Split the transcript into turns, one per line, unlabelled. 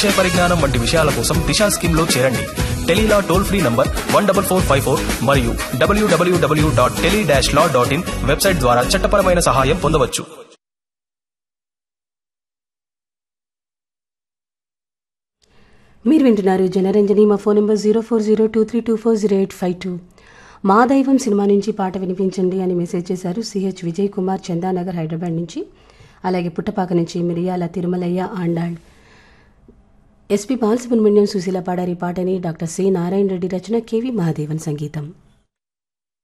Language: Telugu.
విషయ పరిజ్ఞానం వంటి విషయాల కోసం దిశా స్కీమ్ లో చేరండి tele law toll free number one double four five four మరియు WWW dot tele dash law dot in website ద్వారా చట్టపరమైన సహాయం పొందవచ్చు
మీరు వింటున్నారు జనరంజని మా phone number zero four zero two three two four zero eight five two Maa Daivam cinema నుంచి పాట వినిపించండి అని మెసేజ్ చేశారు సిహెచ్ విజయ్ కుమార్ చందానగర్ హైదరాబాద్ నుంచి అలాగే పుట్టపాక నుంచి మిరియాల తిరుమలయ్య ఆండాళ్ ఎస్పి బాలసుబ్రహ్మణ్యం సుశీల పాడారి పాటని డాక్టర్ సి నారాయణ రెడ్డి రచన కేవి మహాదేవన్ సంగీతం